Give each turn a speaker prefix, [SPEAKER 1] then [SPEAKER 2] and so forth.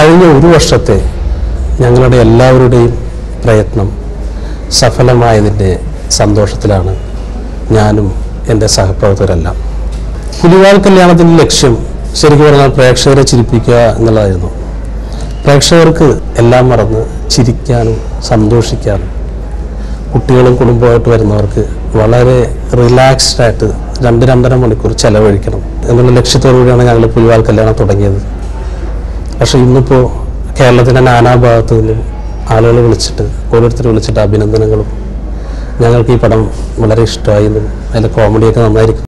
[SPEAKER 1] കഴിഞ്ഞ ഒരു വർഷത്തെ ഞങ്ങളുടെ എല്ലാവരുടെയും പ്രയത്നം സഫലമായതിൻ്റെ സന്തോഷത്തിലാണ് ഞാനും എൻ്റെ സഹപ്രവർത്തകരെല്ലാം പുലിവാൽ കല്യാണത്തിൻ്റെ ലക്ഷ്യം ശരിക്കും പറഞ്ഞാൽ പ്രേക്ഷകരെ ചിരിപ്പിക്കുക എന്നുള്ളതായിരുന്നു പ്രേക്ഷകർക്ക് എല്ലാം മറന്ന് ചിരിക്കാനും സന്തോഷിക്കാനും കുട്ടികളും കുടുംബമായിട്ട് വരുന്നവർക്ക് വളരെ റിലാക്സ്ഡ് ആയിട്ട് രണ്ട് രണ്ടര മണിക്കൂർ ചെലവഴിക്കണം എന്നുള്ള ലക്ഷ്യത്തോടു കൂടിയാണ് ഞങ്ങൾ പുലിവാൽ കല്യാണം തുടങ്ങിയത് പക്ഷെ ഇന്നിപ്പോൾ കേരളത്തിൻ്റെ നാനാഭാഗത്തു നിന്നും ആളുകൾ വിളിച്ചിട്ട് ഓരോരുത്തർ വിളിച്ചിട്ട് അഭിനന്ദനങ്ങളും ഞങ്ങൾക്ക് ഈ പടം വളരെ ഇഷ്ടമായി എന്നും അതിലെ കോമഡിയൊക്കെ നന്നായിരിക്കും